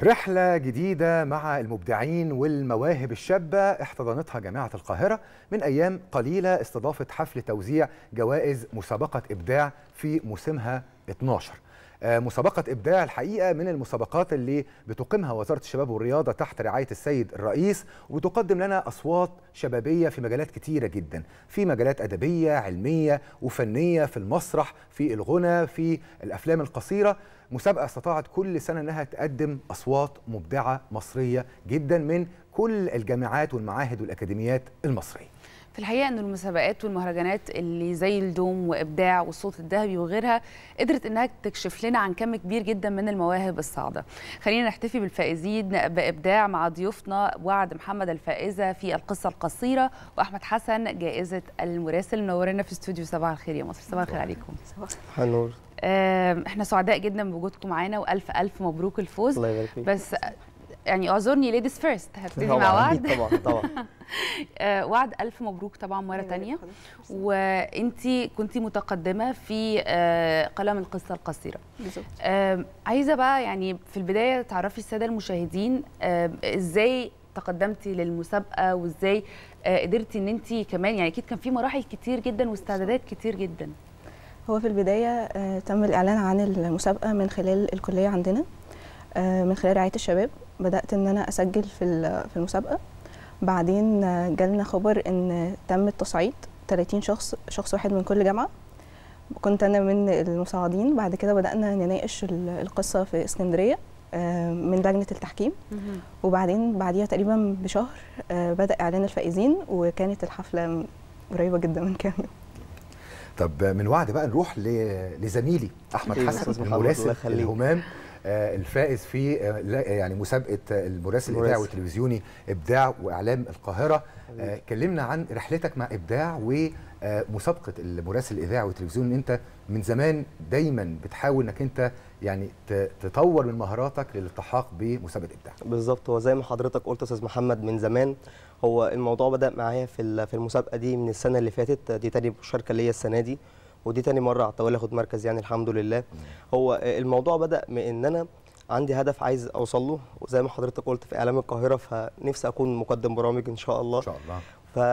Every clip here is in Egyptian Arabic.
رحلة جديدة مع المبدعين والمواهب الشابة احتضنتها جامعة القاهرة من أيام قليلة استضافت حفل توزيع جوائز مسابقة إبداع في موسمها 12 آه، مسابقة إبداع الحقيقة من المسابقات اللي بتقيمها وزارة الشباب والرياضة تحت رعاية السيد الرئيس وبتقدم لنا أصوات شبابية في مجالات كتيرة جدا في مجالات أدبية علمية وفنية في المسرح في الغنى في الأفلام القصيرة مسابقة استطاعت كل سنة أنها تقدم أصوات مبدعة مصرية جدا من كل الجامعات والمعاهد والأكاديميات المصرية في الحقيقه ان المسابقات والمهرجانات اللي زي الدوم وابداع والصوت الذهبي وغيرها قدرت انها تكشف لنا عن كم كبير جدا من المواهب الصاعده. خلينا نحتفي بالفائزين بابداع مع ضيوفنا وعد محمد الفائزه في القصه القصيره واحمد حسن جائزه المراسل منورنا في استوديو صباح الخير يا مصر صباح الخير عليكم. هنور آم، احنا سعداء جدا بوجودكم معانا والف الف مبروك الفوز الله يبارك فيك بس يعني اعذرني ليديز فيرست هبتدي طبعاً، مع وعد أكيد طبعا طبعا آه، وعد الف مبروك طبعا مره تانية وانتي كنتي متقدمه في آه، قلم القصه القصيره بالظبط آم، عايزه بقى يعني في البدايه تعرفي الساده المشاهدين آم، ازاي تقدمتي للمسابقه وازاي آه، قدرتي ان انت كمان يعني اكيد كان في مراحل كتير جدا واستعدادات كتير جدا هو في البداية آه، تم الإعلان عن المسابقة من خلال الكلية عندنا آه، من خلال رعاية الشباب بدأت إن أنا أسجل في ال- في المسابقة بعدين آه، جالنا خبر إن تم التصعيد 30 شخص شخص واحد من كل جامعة كنت أنا من المصعدين بعد كده بدأنا نناقش ال- القصة في اسكندرية آه، من لجنة التحكيم وبعدين بعديها تقريبا بشهر آه، بدأ إعلان الفائزين وكانت الحفلة قريبة جدا من كام يوم طب من وعد بقى نروح ل- لزميلي احمد أكيد، حسن أستاذ محمد، الله المراسل يخليك. الهمام آه، الفائز في آه، لا- يعني مسابقه آه، المراسل الاذاعي المراسل. والتلفزيوني ابداع واعلام القاهره آه، كلمنا عن رحلتك مع ابداع ومسابقه المراسل الاذاعي والتلفزيوني ان انت من زمان دايما بتحاول انك انت يعني ت- تطور من مهاراتك للالتحاق بمسابقه ابداع بالظبط هو زي ما حضرتك قلت يا استاذ محمد من زمان هو الموضوع بدا معايا في ال- في المسابقه دي من السنه اللي فاتت دي تاني مشاركه ليا السنه دي ودي تاني مره على التوالي اخد مركز يعني الحمد لله هو الموضوع بدا من ان انا عندي هدف عايز اوصل له وزي ما حضرتك قلت في اعلام القاهره فنفسي اكون مقدم برامج ان شاء الله ان شاء الله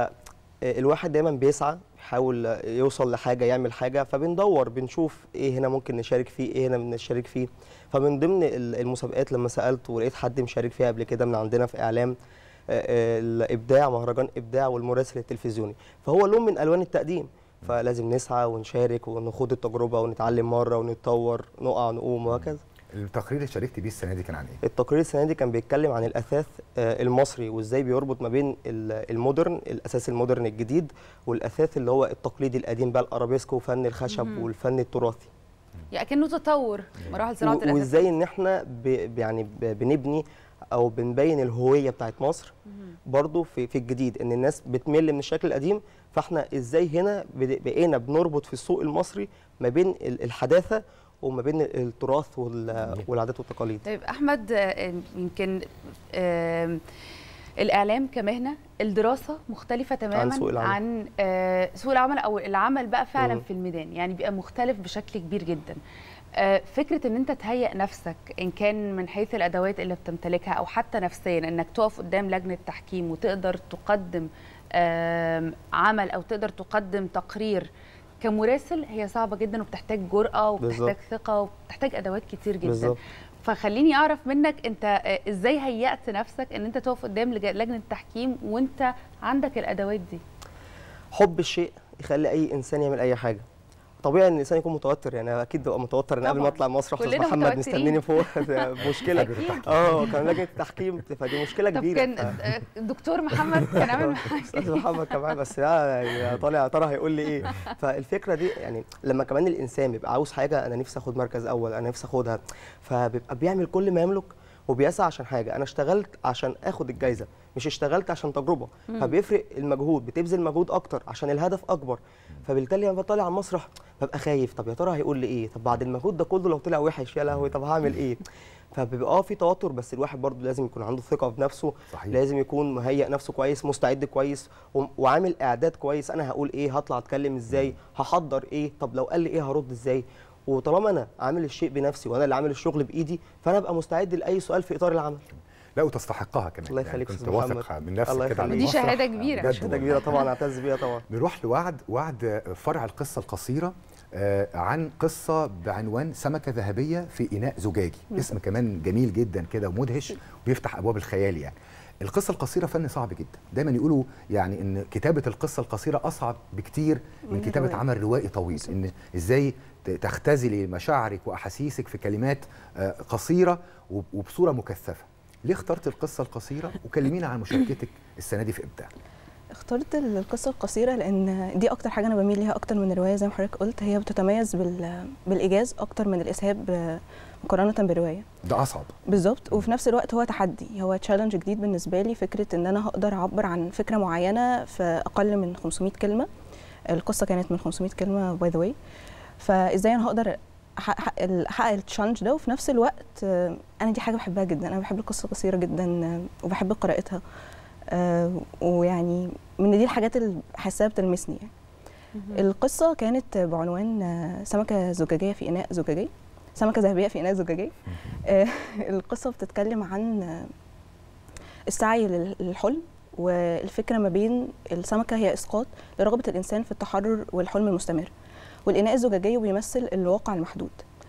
فالواحد دايما بيسعى يحاول يوصل لحاجه يعمل حاجه فبندور بنشوف ايه هنا ممكن نشارك فيه ايه هنا نشارك فيه فمن ضمن ال- المسابقات لما سالت ولقيت حد مشارك فيها قبل كده من عندنا في اعلام آه، آه، الابداع مهرجان ابداع والمراسل التلفزيوني فهو لون من الوان التقديم فلازم نسعى ونشارك ونخوض التجربه ونتعلم مره ونتطور نقع نقوم وهكذا التقرير اللي شاركت بيه السنه دي كان عن ايه؟ التقرير السنه دي كان بيتكلم عن الاثاث آه، المصري وازاي بيربط ما بين ال- المودرن الاساس المودرن الجديد والاثاث اللي هو التقليدي القديم بقى الارابيسك وفن الخشب مهم. والفن التراثي يعني كأنه تطور مراحل صناعه و- الأساس. وازاي ان احنا ب ب- يعني ب- بنبني او بنبين الهويه بتاعت مصر مهم. برضو في في الجديد ان الناس بتمل من الشكل القديم فاحنا ازاي هنا بد- بقينا بنربط في السوق المصري ما بين ال- الحداثه وما بين التراث وال- والعادات والتقاليد طيب احمد آه، يمكن آم، الاعلام كمهنه الدراسه مختلفه تماما سوق العمل. عن آه، سوق العمل او العمل بقى فعلا مم. في الميدان يعني بيبقى مختلف بشكل كبير جدا آه، فكره ان انت تهيئ نفسك ان كان من حيث الادوات اللي بتمتلكها او حتى نفسيا انك تقف قدام لجنه تحكيم وتقدر تقدم آم، عمل او تقدر تقدم تقرير كمراسل هي صعبه جدا وبتحتاج جرأه وبتحتاج بالظبط. ثقه وبتحتاج ادوات كتير جدا بالظبط فخليني اعرف منك انت آه، ازاي هيأت نفسك ان انت تقف قدام لج- لجنه التحكيم وانت عندك الادوات دي حب الشيء يخلي اي انسان يعمل اي حاجه طبيعي ان الانسان يكون متوتر يعني اكيد ببقى متوتر انا قبل ما طبعاً. اطلع المسرح استاذ كلنا محمد متوترين. مستنيني فوق ده مشكله فجر التحكيم. اه كان لجنه التحكيم فدي مشكله طب كبيره كان ف- آه، الدكتور محمد كان عامل معاك استاذ محمد كان معايا بس لا يعني طالع يا ترى هيقول لي ايه فالفكره دي يعني لما كمان الانسان بيبقى عاوز حاجه انا نفسي اخد مركز اول انا نفسي اخدها فبيبقى بيعمل كل ما يملك وبيسعى عشان حاجه انا اشتغلت عشان اخد الجايزه مش اشتغلت عشان تجربه مم. فبيفرق المجهود بتبذل مجهود اكتر عشان الهدف اكبر فبالتالي لما بطلع على المسرح ببقى خايف طب يا ترى هيقول لي ايه طب بعد المجهود ده كله لو طلع وحش يا لهوي طب هعمل ايه فبيبقى اه في توتر بس الواحد برضه لازم يكون عنده ثقه في نفسه صحيح. لازم يكون مهيئ نفسه كويس مستعد كويس و- وعامل اعداد كويس انا هقول ايه هطلع اتكلم ازاي هحضر ايه طب لو قال لي ايه هرد ازاي وطالما انا عامل الشيء بنفسي وانا اللي عامل الشغل بايدي فانا ابقى مستعد لاي سؤال في اطار العمل لا وتستحقها كمان الله يخليك كنت أستاذ واثق محمد. من نفسك الله كده على يخليك. ودي المسرح. شهادة كبيرة. بجد شهاده والله. كبيره طبعا اعتز بيها طبعا نروح لوعد وعد فرع القصة القصيرة آه، عن قصة بعنوان سمكة ذهبية في إناء زجاجي اسم كمان جميل جدا كده ومدهش وبيفتح أبواب الخيال يعني القصة القصيرة فن صعب جدا دايما يقولوا يعني ان كتابة القصة القصيرة أصعب بكتير من من كتابة الرواية. عمل روائي طويل ان ازاي ت- تختزلي مشاعرك وأحاسيسك في كلمات آه، قصيرة وب- وبصورة مكثفة ليه اخترت القصة القصيرة وكلمينا عن مشاركتك السنة دي في إبداع اخترت القصة القصيرة لأن دي أكتر حاجة أنا بميل ليها أكتر من الرواية زي ما حضرتك قلت هي بتتميز بال... بالإيجاز أكتر من الإسهاب آه، مقارنة بالرواية ده أصعب بالظبط وفي نفس الوقت هو تحدي هو تشالنج جديد بالنسبة لي فكرة إن أنا هقدر أعبر عن فكرة معينة في أقل من 500 كلمة القصة كانت من 500 كلمة باي ذا واي فإزاي أنا هقدر أحقق أحقق التشالنج ده وفي نفس الوقت آه، أنا دي حاجة بحبها جدا أنا بحب القصة القصيرة جدا آه، وبحب قراءتها آه، ويعني من دي الحاجات اللي بحسها بتلمسني يعني. القصة كانت بعنوان آه، سمكة زجاجية في إناء زجاجي سمكة ذهبية في إناء زجاجي آه، القصة بتتكلم عن آه، السعي لل- للحلم والفكرة ما بين السمكة هي إسقاط لرغبة الإنسان في التحرر والحلم المستمر والإناء الزجاجي بيمثل الواقع المحدود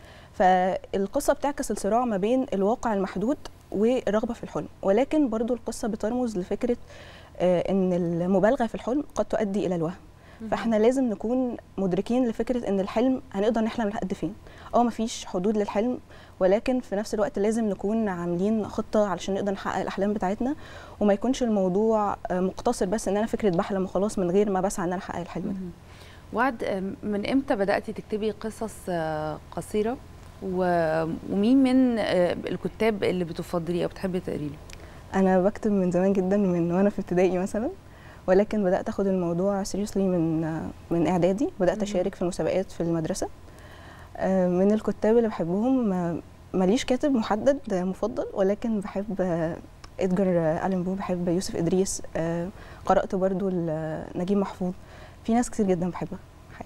فالقصة بتعكس الصراع ما بين الواقع المحدود والرغبة في الحلم ولكن برضو القصة بترمز لفكرة آه، إن المبالغة في الحلم قد تؤدي إلى الوهم فاحنا لازم نكون مدركين لفكره ان الحلم هنقدر نحلم لحد فين اه مفيش حدود للحلم ولكن في نفس الوقت لازم نكون عاملين خطه علشان نقدر نحقق الاحلام بتاعتنا وما يكونش الموضوع آه، مقتصر بس ان انا فكره بحلم وخلاص من غير ما بسعى ان انا احقق الحلم ده وعد آم، من امتى بداتي تكتبي قصص آه، قصيره و- ومين من آه، الكتاب اللي بتفضليه او بتحبي تقري له انا بكتب من زمان جدا من وانا في ابتدائي مثلا ولكن بدات اخد الموضوع سيريسلي من آه، من اعدادي بدات مهم. اشارك في المسابقات في المدرسه آه، من الكتاب اللي بحبهم آه، ماليش كاتب محدد آه، مفضل ولكن بحب آه، ادجار آه، الين بو بحب يوسف ادريس آه، قرات برضو ل- نجيب محفوظ في ناس كتير جدا بحبها حقيقي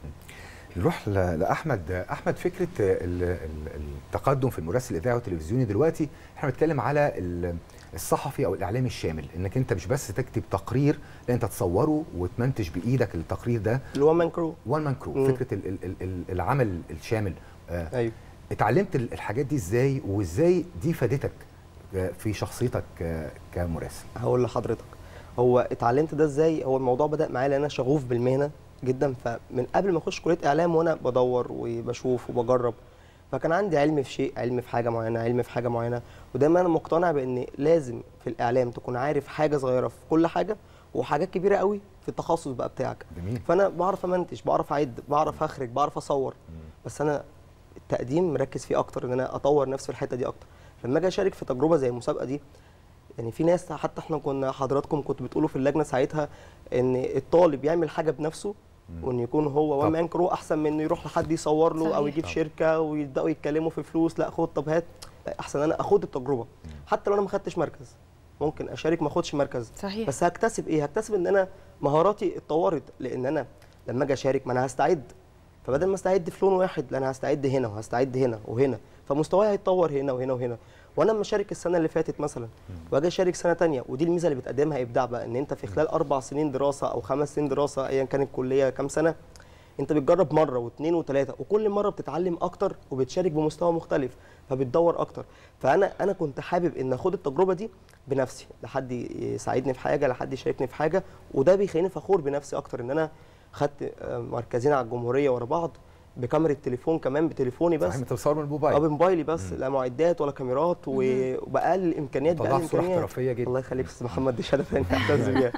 نروح ل- لاحمد احمد فكره ال- ال- التقدم في المراسل الاذاعي والتلفزيوني دلوقتي احنا بنتكلم على ال- الصحفي او الاعلامي الشامل انك انت مش بس تكتب تقرير لا انت تصوره وتمنتج بايدك التقرير ده الوان مان كرو وان مان كرو مم. فكره ال- ال- ال- العمل الشامل آه، ايوه اتعلمت ال- الحاجات دي ازاي وازاي دي فادتك آه، في شخصيتك آه، كمراسل هقول لحضرتك هو اتعلمت ده ازاي هو الموضوع بدا معايا لان انا شغوف بالمهنه جدا فمن قبل ما اخش كليه اعلام وانا بدور وبشوف وبجرب فكان عندي علم في شيء علم في حاجه معينه علم في حاجه معينه ودايما انا مقتنع بان لازم في الاعلام تكون عارف حاجه صغيره في كل حاجه وحاجات كبيره قوي في التخصص بقى بتاعك جميل فانا بعرف امنتج بعرف اعد بعرف اخرج بعرف اصور بس انا التقديم مركز فيه اكتر ان انا اطور نفسي في الحته دي اكتر لما اجي اشارك في تجربه زي المسابقه دي يعني في ناس حتى احنا كنا حضراتكم كنتوا بتقولوا في اللجنه ساعتها ان الطالب يعمل حاجه بنفسه وان يكون هو وان طبعا. مان كرو احسن من انه يروح لحد يصور له او صحيح. يجيب طبعا. شركه ويبداوا يتكلموا في فلوس لا خد طب هات لا احسن انا اخد التجربه حتى لو انا ما خدتش مركز ممكن اشارك ما اخدش مركز صحيح بس هكتسب ايه هكتسب ان انا مهاراتي اتطورت لان انا لما اجي اشارك ما انا هستعد فبدل ما استعد في لون واحد لا انا هستعد هنا وهستعد هنا وهنا فمستواي هيتطور هنا وهنا وهنا وانا لما اشارك السنه اللي فاتت مثلا واجي اشارك سنه تانية ودي الميزه اللي بتقدمها ابداع بقى ان انت في خلال اربع سنين دراسه او خمس سنين دراسه ايا كانت الكليه كام سنه انت بتجرب مره واثنين وثلاثه وكل مره بتتعلم اكتر وبتشارك بمستوى مختلف فبتدور اكتر فانا انا كنت حابب ان اخد التجربه دي بنفسي لحد يساعدني في حاجه لحد يشاركني في حاجه وده بيخليني فخور بنفسي اكتر ان انا خدت آه، مركزين على الجمهوريه ورا بعض بكاميرا التليفون كمان بتليفوني بس صحيح انت بتصور من اه الموبايل بموبايلي بس مم. لا معدات ولا كاميرات و- وباقل الامكانيات باقل طلعت صوره الامكانيات احترافيه جدا الله يخليك استاذ محمد دي شهاده ثانيه اعتز بيها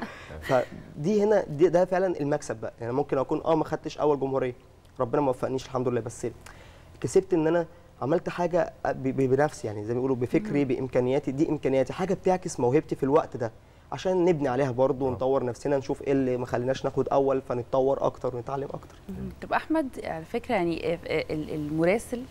فدي هنا دي ده فعلا المكسب بقى يعني ممكن اكون اه ما خدتش اول جمهوريه ربنا ما وفقنيش الحمد لله بس كسبت ان انا عملت حاجه ب- ب- بنفسي يعني زي ما بيقولوا بفكري بامكانياتي دي امكانياتي حاجه بتعكس موهبتي في الوقت ده عشان نبني عليها برضه آه. ونطور نفسنا نشوف ايه اللي ما خليناش ناخد اول فنتطور اكتر ونتعلم اكتر مهم. طب احمد على فكره يعني آه، آه، ال- المراسل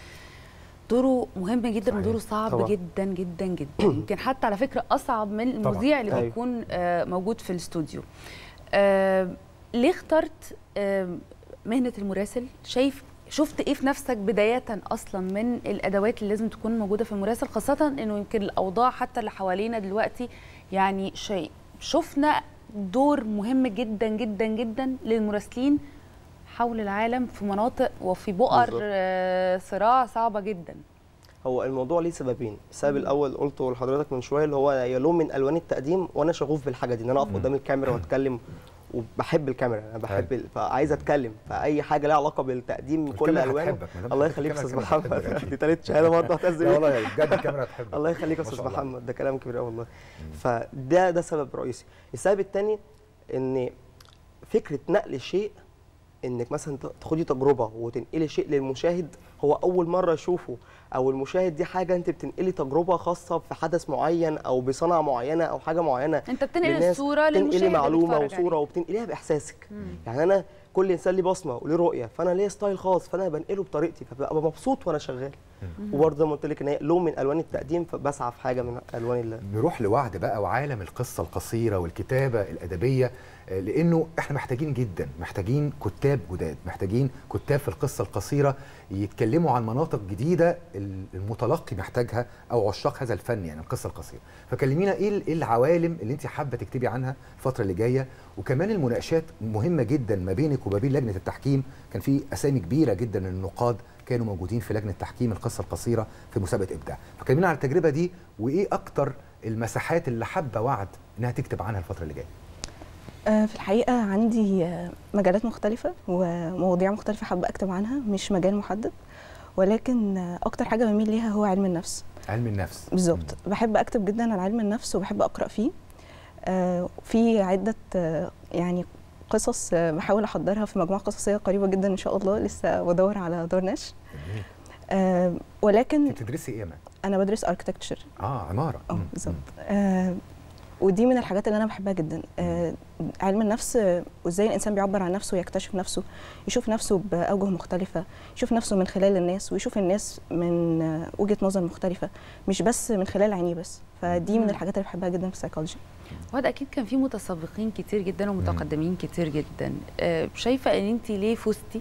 دوره مهم جدا صحيح. ودوره صعب طبعا. جدا جدا جدا يمكن حتى على فكره اصعب من طبعا. المذيع اللي أيوة. بيكون آه، موجود في الاستوديو آه، ليه اخترت آه، مهنه المراسل شايف شفت ايه في نفسك بدايه اصلا من الادوات اللي لازم تكون موجوده في المراسل خاصه انه يمكن الاوضاع حتى اللي حوالينا دلوقتي يعني شيء شفنا دور مهم جدا جدا جدا للمراسلين حول العالم في مناطق وفي بؤر بالظبط. آه، صراع صعبه جدا هو الموضوع ليه سببين السبب الاول قلته لحضرتك من شويه اللي هو يلوم من الوان التقديم وانا شغوف بالحاجه دي ان انا اقف قدام الكاميرا واتكلم وبحب الكاميرا انا بحب ال- فعايز اتكلم فاي حاجه لها علاقه بالتقديم كل الكاميرا الوان هتحبك، ما دام الله بتحب يخليك يا الكاميرا استاذ الكاميرا هتحبك محمد أكيد. دي تالت شهاده برضه هتهز لا بيها. والله بجد الكاميرا هتحبك الله يخليك يا ما استاذ شاء الله. محمد ده كلام كبير قوي والله فده ده سبب رئيسي السبب الثاني ان فكره نقل الشيء انك مثلا ت- تاخدي تجربه وتنقلي شيء للمشاهد هو اول مره يشوفه او المشاهد دي حاجه انت بتنقلي تجربه خاصه في حدث معين او بصنعه معينه او حاجه معينه انت بتنقل للناس، الصوره للمشاهد تنقلي اللي معلومه بيتفرج وصوره عليك. وبتنقليها باحساسك مم. يعني انا كل انسان ليه بصمه وليه رؤيه فانا ليا ستايل خاص فانا بنقله بطريقتي فببقى مبسوط وانا شغال وبرضه زي ما قلت لك ان هي لون من الوان التقديم فبسعى في حاجه من الوان ال- نروح لوعد بقى وعالم القصة القصيرة والكتابة الأدبية آه، لأنه إحنا محتاجين جدا محتاجين كتاب جداد محتاجين كتاب في القصة القصيرة يتكلموا عن مناطق جديدة ال- المتلقي محتاجها أو عشاق هذا الفن يعني القصة القصيرة فكلمينا إيه ال- إيه العوالم اللي أنت حابة تكتبي عنها الفترة اللي جاية وكمان المناقشات مهمة جدا ما بينك وما بين لجنة التحكيم كان في أسامي كبيرة جدا من النقاد كانوا موجودين في لجنة تحكيم القصة القصيرة في مسابقة إبداع فكلمينا على التجربة دي وإيه أكتر المساحات اللي حابة وعد إنها تكتب عنها الفترة اللي جاية آه، في الحقيقة عندي آه، مجالات مختلفة ومواضيع مختلفة حابة أكتب عنها مش مجال محدد ولكن آه، أكتر حاجة بميل ليها هو علم النفس علم النفس بالظبط بحب أكتب جدا عن علم النفس وبحب أقرأ فيه آه، في عدة آه، يعني قصص آه، بحاول أحضرها في مجموعة قصصية قريبة جدا إن شاء الله لسه بدور على دار نشر جميل. آه، ولكن انت بتدرسي ايه يا مان؟ أنا بدرس اركتكتشر اه عماره اه مم. بالظبط آه ودي من الحاجات اللي انا بحبها جدا آه علم النفس آه، وازاي الانسان بيعبر عن نفسه ويكتشف نفسه يشوف نفسه باوجه مختلفه يشوف نفسه من خلال الناس ويشوف الناس من آه، وجهه نظر مختلفه مش بس من خلال عينيه بس فدي من مم. الحاجات اللي بحبها جدا في السايكولوجي وهذا اكيد كان في متسابقين كتير جدا ومتقدمين كتير جدا آه، شايفه ان انت ليه فزتي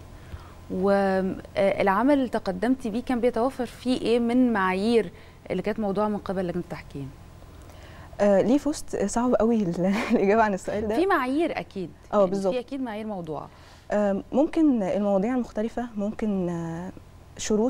والعمل اللي تقدمتي بيه كان بيتوفر فيه ايه من معايير اللي كانت موضوع من قبل لجنه التحكيم آه ليه فزت آه، صعب قوي ال- الاجابه عن السؤال ده في معايير اكيد اه يعني بالظبط. في اكيد معايير موضوعه آه، ممكن المواضيع المختلفة ممكن آه، شروط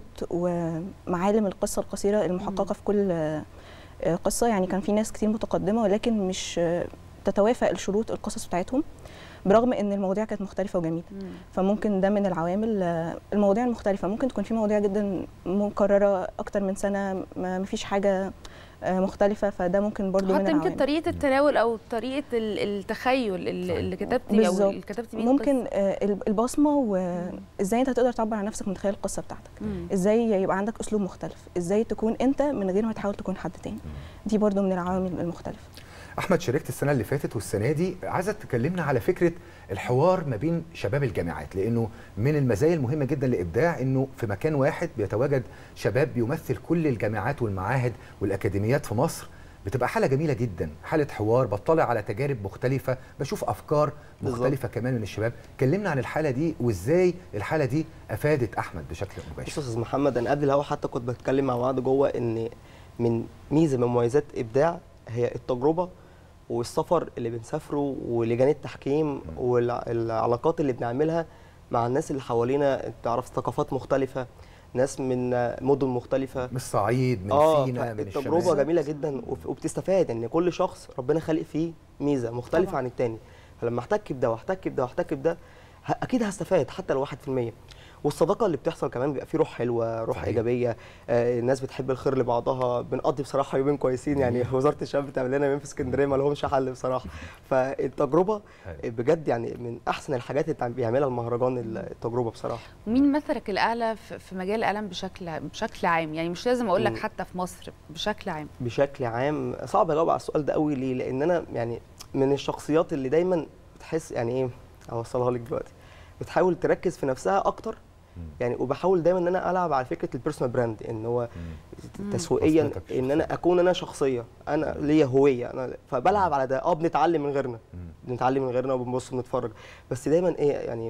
ومعالم القصة القصيرة المحققة في كل آه، آه، قصة يعني كان في ناس كتير متقدمة ولكن مش آه، تتوافق الشروط القصص بتاعتهم برغم ان المواضيع كانت مختلفة وجميلة فممكن ده من العوامل آه، المواضيع المختلفة ممكن تكون في مواضيع جدا مكررة أكتر من سنة ما مفيش حاجة آه، مختلفة فده ممكن برضو من حتى يمكن العوامل طريقه التناول او طريقه ال- التخيل اللي اللي كتبتي او بالظبط. اللي كتبتي بيه ممكن القصة. آه، البصمة وازاي انت هتقدر تعبر عن نفسك من خلال القصة بتاعتك مم. ازاي يبقى عندك اسلوب مختلف ازاي تكون انت من غير ما تحاول تكون حد تاني دي برضو من العوامل المختلفه احمد شاركت السنه اللي فاتت والسنه دي عايزه تكلمنا على فكره الحوار ما بين شباب الجامعات لانه من المزايا المهمه جدا لابداع انه في مكان واحد بيتواجد شباب بيمثل كل الجامعات والمعاهد والاكاديميات في مصر بتبقى حاله جميله جدا حاله حوار بطلع على تجارب مختلفه بشوف افكار بالظبط. مختلفه كمان من الشباب كلمنا عن الحاله دي وازاي الحاله دي افادت احمد بشكل بص مباشر يا استاذ محمد انا قبل الهوا حتى كنت بتكلم مع بعض جوه ان من ميزه من مميزات ابداع هي التجربه والسفر اللي بنسافره ولجان التحكيم والعلاقات اللي بنعملها مع الناس اللي حوالينا تعرف ثقافات مختلفه ناس من مدن مختلفه من الصعيد من اه سينا من التجربه الشمال جميله جدا وف- وبتستفاد ان كل شخص ربنا خالق فيه ميزه مختلفه طبعاً. عن التاني فلما احتك بده واحتك بده واحتك بده ه- اكيد هستفاد حتى لو 1% والصداقه اللي بتحصل كمان بيبقى فيه روح حلوه روح صحيح. ايجابيه آه الناس بتحب الخير لبعضها بنقضي بصراحه يومين كويسين يعني وزاره الشباب بتعمل لنا يومين في اسكندريه ما لهمش حل بصراحه فالتجربه أيوة. بجد يعني من احسن الحاجات اللي بيعملها المهرجان التجربه بصراحه مين مثلك الاعلى في في مجال الاعلام بشكل بشكل عام يعني مش لازم اقول لك مم. حتى في مصر بشكل عام بشكل عام صعب اجاوب على السؤال ده قوي ليه لان انا يعني من الشخصيات اللي دايما بتحس يعني ايه اوصلها لك دلوقتي بتحاول تركز في نفسها اكتر يعني وبحاول دايما ان انا العب على فكره البيرسونال براند ان هو مم. تسويقيا بصمتك ان الشخصية. انا اكون انا شخصيه انا ليا هويه انا فبلعب على ده اه بنتعلم من غيرنا مم. بنتعلم من غيرنا وبنبص ونتفرج بس دايما ايه يعني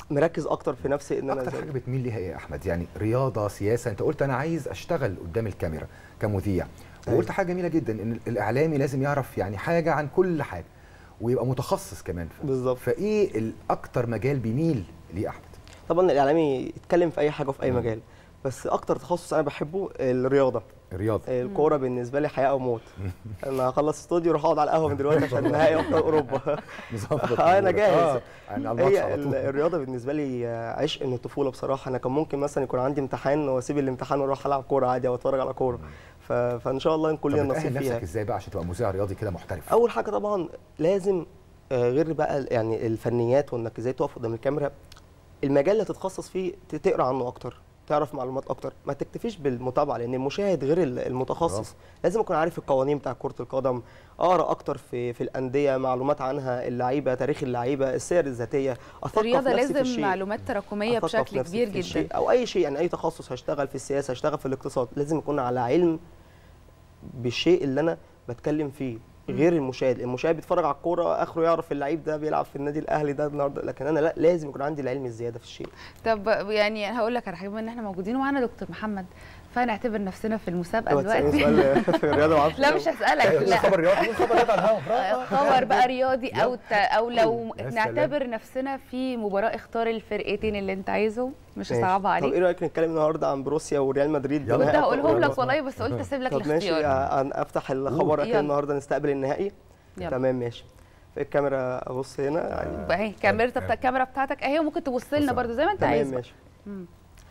مركز اكتر في نفسي ان انا اكتر زي حاجه بتميل ليها ايه يا احمد يعني رياضه سياسه انت قلت انا عايز اشتغل قدام الكاميرا كمذيع وقلت أيوة. حاجه جميله جدا ان الاعلامي لازم يعرف يعني حاجه عن كل حاجه ويبقى متخصص كمان في بالظبط فايه الاكتر مجال بيميل ليه احمد طبعا الاعلامي يتكلم في اي حاجه وفي اي مم. مجال بس اكتر تخصص انا بحبه الرياضه الرياضه الكوره بالنسبه لي حياه او موت انا هخلص استوديو اروح اقعد على القهوه من دلوقتي عشان نهائي ابطال اوروبا مظبط آه، أنا أمورك. جاهز. آه، يعني على الماتش هي على ال- طول الرياضه بالنسبه لي عشق من الطفوله بصراحه انا كان ممكن مثلا يكون عندي امتحان واسيب الامتحان واروح العب كوره عادي او اتفرج على كوره ف... فان شاء الله نكون طب لنا بتأهل نصيب فيها نفسك ازاي بقى عشان تبقى مذيع رياضي كده محترف اول حاجه طبعا لازم آه، غير بقى ال- يعني الفنيات وانك ازاي تقف قدام الكاميرا المجال اللي تتخصص فيه ت- تقرا عنه اكتر تعرف معلومات اكتر ما تكتفيش بالمتابعه لان المشاهد غير ال- المتخصص برافو. لازم اكون عارف القوانين بتاع كره القدم اقرا اكتر في في الانديه معلومات عنها اللعيبه تاريخ اللعيبه السير الذاتيه اثقف الرياضه نفسي في لازم الشيء. معلومات تراكميه أثقف بشكل نفسي كبير في جدا الشيء او اي شيء يعني اي تخصص هشتغل في السياسه هشتغل في الاقتصاد لازم اكون على علم بالشيء اللي انا بتكلم فيه غير المشاهد المشاهد بيتفرج على الكوره اخره يعرف اللعيب ده بيلعب في النادي الاهلي ده النهارده لكن انا لا لازم يكون عندي العلم الزياده في الشيء طب يعني هقول لك على حاجه بما ان احنا موجودين ومعانا دكتور محمد فنعتبر نفسنا في المسابقه لو تسألني دلوقتي سؤال في الرياضه ما اعرفش لا مش هسالك لا خبر رياضي قول خبر رياضي على الهوا برافو. خبر بقى رياضي او ت... او لو يا سلام. نعتبر نفسنا في مباراه اختار الفرقتين اللي انت عايزهم مش ماشي. صعبه طب ايه عليك رايك نتكلم النهارده عن بروسيا وريال مدريد يلا. كنت نهائي أبطال هقولهم لك أوروبا؟ والله بس قلت اسيب لك طب ماشي الاختيار آه، افتح الخبر يلا. كده النهارده نستقبل النهائي يلا. تمام ماشي في الكاميرا ابص هنا يعني اهي كاميرا الكاميرا بتاعتك اهي وممكن تبص لنا بص. برضو زي ما انت تمام عايز ماشي مم.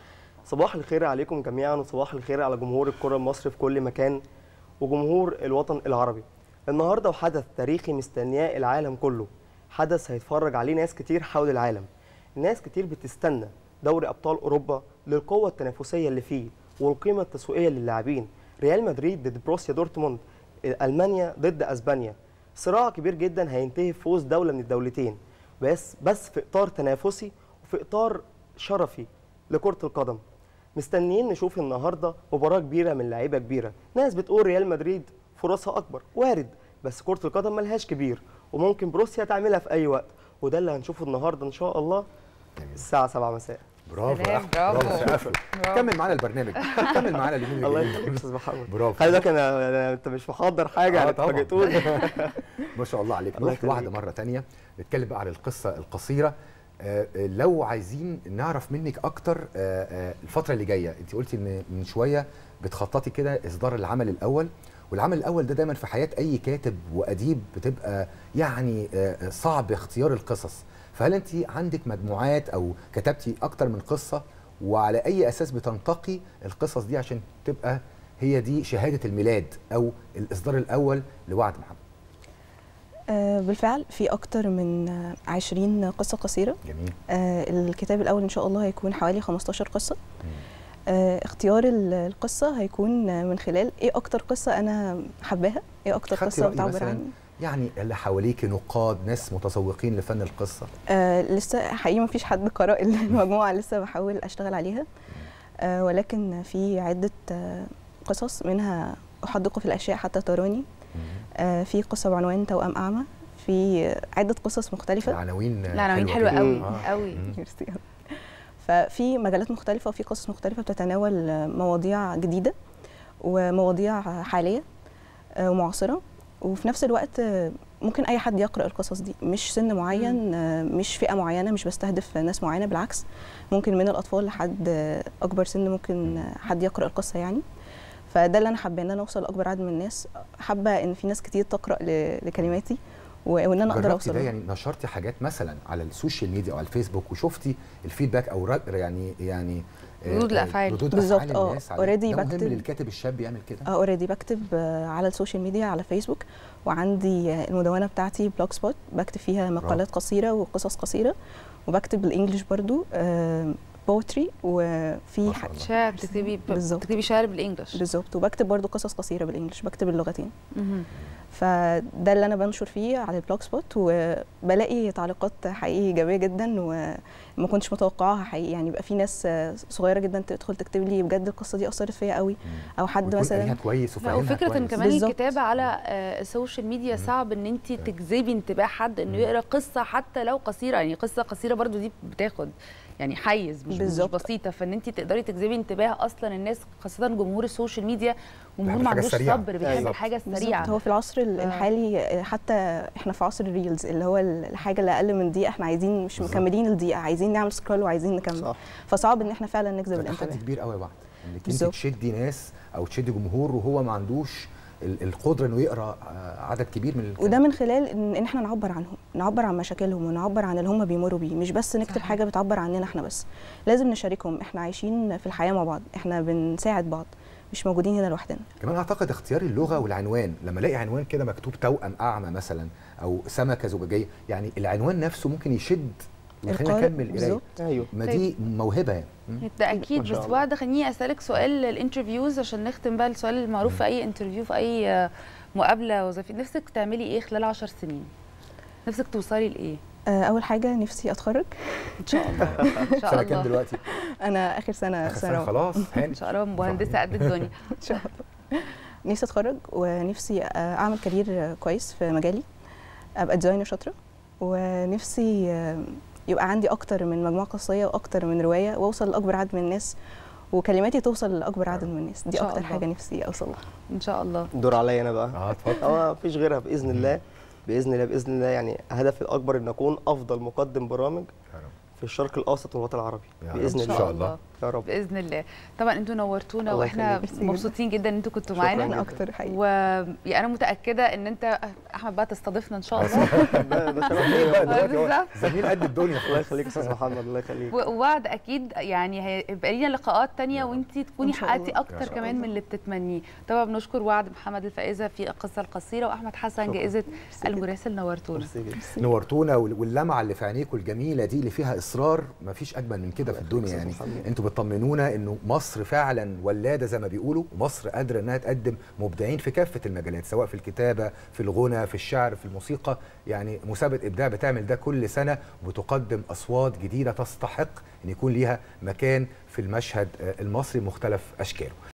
صباح الخير عليكم جميعا وصباح الخير على جمهور الكرة المصري في كل مكان وجمهور الوطن العربي النهارده وحدث تاريخي مستنياه العالم كله حدث هيتفرج عليه ناس كتير حول العالم ناس كتير بتستنى دوري ابطال اوروبا للقوه التنافسيه اللي فيه والقيمه التسويقيه للاعبين ريال مدريد ضد بروسيا دورتموند المانيا ضد اسبانيا صراع كبير جدا هينتهي بفوز دوله من الدولتين بس بس في اطار تنافسي وفي اطار شرفي لكره القدم مستنيين نشوف النهارده مباراه كبيره من لعيبه كبيره ناس بتقول ريال مدريد فرصها اكبر وارد بس كره القدم ملهاش كبير وممكن بروسيا تعملها في اي وقت وده اللي هنشوفه النهارده ان شاء الله جميل. الساعه 7 مساء برافو يا سلام، أحمد. برافو. برافو سقف له. برافو. كمل معانا البرنامج كمل معانا اليومين الله الجايين. يخليك يا استاذ محمد برافو خلي بالك انا أنا- انت مش محضر حاجه آه يعني طبعاً. فاجئتوني ما شاء الله عليك الله نروح لواحده يخليك. مره تانية نتكلم بقى على القصه القصيره آه، آه، لو عايزين نعرف منك اكتر آه، آه، الفتره اللي جايه انت قلتي ان من شويه بتخططي كده اصدار العمل الاول والعمل الاول ده دايما في حياه اي كاتب واديب بتبقى يعني آه، صعب اختيار القصص فهل انت عندك مجموعات او كتبتي اكتر من قصه وعلى اي اساس بتنتقي القصص دي عشان تبقى هي دي شهاده الميلاد او الاصدار الاول لوعد محمد آه، بالفعل في أكتر من آه، 20 قصة قصيرة جميل آه، الكتاب الأول إن شاء الله هيكون حوالي 15 قصة آه، اختيار ال- القصة هيكون آه، من خلال إيه أكتر قصة أنا حباها إيه أكتر خدتي قصة رأي بتعبر مثلاً؟ عني يعني اللي حواليك نقاد ناس متذوقين لفن القصه آه لسه حقيقي ما فيش حد قرأ المجموعة لسه بحاول أشتغل عليها آه ولكن في عدة آه قصص منها أحدق في الأشياء حتى تراني آه في قصة بعنوان توأم أعمى في عدة قصص مختلفة العناوين العناوين حلوه جداً. قوي آه. قوي مم. ميرسي أوي. ففي مجالات مختلفة وفي قصص مختلفة بتتناول آه، مواضيع جديدة ومواضيع حالية آه، ومعاصرة وفي نفس الوقت آه، ممكن أي حد يقرأ القصص دي مش سن معين آه، مش فئة معينة مش بستهدف ناس معينة بالعكس ممكن من الأطفال لحد آه، أكبر سن ممكن آه، حد يقرأ القصة يعني فده اللي أنا حابة إن أنا أوصل لأكبر عدد من الناس حابة إن في ناس كتير تقرأ ل- لكلماتي و- وإن أنا أقدر جربتي أوصل ده لهم. يعني نشرتي حاجات مثلا على السوشيال ميديا او على الفيسبوك وشفتي الفيدباك او رد يعني يعني آه، ردود آه، الأفعال. ردود بالظبط، افعال آه. الناس عليه. already ده مهم بكتب- للكاتب الشاب يعمل كده اه اوريدي بكتب آه، على السوشيال ميديا على فيسبوك وعندي آه، المدونه بتاعتي بلوج سبوت بكتب فيها مقالات قصيره وقصص قصيره وبكتب بالانجلش برضو آه، بوتري وفي ما ح- شاء الله. شعر بتكتبي بالظبط. بتكتبي شعر بالانجلش بالظبط وبكتب برضو قصص قصيره بالانجلش بكتب اللغتين مهم. فده اللي انا بنشر فيه على البلوج سبوت وبلاقي تعليقات حقيقي ايجابيه جدا وما كنتش متوقعاها حقيقي يعني يبقى في ناس صغيره جدا تدخل تكتب لي بجد القصه دي اثرت فيا قوي او حد ويكون قاريها مثلا كويس لا وفاهمها وفكره ان كويس. كمان بالظبط. الكتابه على آه، السوشيال ميديا صعب ان انت تجذبي انتباه حد انه يقرا قصه حتى لو قصيره يعني قصه قصيره برضو دي بتاخد يعني حيز مش, مش بالظبط. بسيطه فان انت تقدري تجذبي انتباه اصلا الناس خاصه جمهور السوشيال ميديا جمهور بيحب ما الحاجة عندوش السريعة. صبر بيحب بالظبط. الحاجه بالظبط السريعه هو في العصر ال- آه. الحالي حتى احنا في عصر الريلز اللي هو الحاجه اللي اقل من دقيقه احنا عايزين مش بالظبط. مكملين الدقيقه عايزين نعمل سكرول وعايزين نكمل صح فصعب ان احنا فعلا نجذب ده تحدي الانتباه كبير قوي يا بعض انك انت بالظبط. تشدي ناس او تشدي جمهور وهو ما عندوش ال- القدره انه يقرا آه، عدد كبير من الكلام. وده من خلال ان إن احنا نعبر عنهم نعبر عن مشاكلهم ونعبر عن اللي هم بيمروا بيه مش بس نكتب صحيح. حاجه بتعبر عننا احنا بس لازم نشاركهم احنا عايشين في الحياه مع بعض احنا بنساعد بعض مش موجودين هنا لوحدنا كمان اعتقد اختيار اللغه والعنوان لما الاقي عنوان كده مكتوب توأم اعمى مثلا او سمكه زجاجيه يعني العنوان نفسه ممكن يشد ويخلينا القارئ نكمل قرايه بالظبط. ايوه ما دي موهبه يعني مم. ده اكيد ما شاء بس الله. بعد خليني اسالك سؤال الانترفيوز عشان نختم بقى السؤال المعروف في اي انترفيو في اي آه، مقابله وظيفيه نفسك تعملي ايه خلال 10 سنين نفسك توصلي لايه آه، اول حاجه نفسي اتخرج ان شاء الله ان شاء سنه كام الله دلوقتي انا اخر سنه اخر في سنه ثانوي خلاص ان هاني شاء الله مهندسه قد الدنيا ان شاء الله نفسي اتخرج ونفسي آه، اعمل كارير كويس في مجالي ابقى ديزاينر شاطره ونفسي آه، يبقى عندي اكتر من مجموعه قصيه واكتر من روايه واوصل لاكبر عدد من الناس وكلماتي توصل لاكبر عدد من الناس دي شاء اكتر الله. حاجه نفسي اوصل لها ان شاء الله دور عليا انا بقى اه اتفضل اه مفيش غيرها باذن الله باذن الله باذن الله يعني هدفي الاكبر ان اكون افضل مقدم برامج يا رب. في الشرق الاوسط والوطن العربي يا رب. باذن ان إن شاء الله. الله الله يا رب باذن الله طبعا انتوا نورتونا الله واحنا يخليك. ميرسي مبسوطين جدا ان انتوا كنتوا شكراً معانا انا جداً. اكتر حقيقي وانا متاكده ان انت احمد بقى تستضيفنا ان شاء الله ده ده شرف زميل بقى ليا. دلوقتي هو بالظبط. زميل قد الدنيا الله يخليك يا استاذ محمد الله يخليك و- ووعد اكيد يعني هيبقى لينا لقاءات تانية وانت تكوني إن شاء حققتي الله. اكتر شاء كمان الله. من اللي بتتمنيه طبعا بنشكر وعد محمد الفائزه في القصه القصيره واحمد حسن شكراً. جائزه جداً. المراسل نورتونا ميرسي جدا نورتونا وال- واللمعه اللي في عينيكم الجميله دي اللي فيها اصرار ما فيش اجمل من كده في الدنيا أستاذ يعني محمد. انتوا بتطمنونا انه مصر فعلا ولاده زي ما بيقولوا ومصر قادره انها تقدم مبدعين في كافه المجالات سواء في الكتابه في الغنى في الشعر في الموسيقى يعني مسابقه ابداع بتعمل ده كل سنه وبتقدم اصوات جديده تستحق ان يكون ليها مكان في المشهد آه، المصري مختلف اشكاله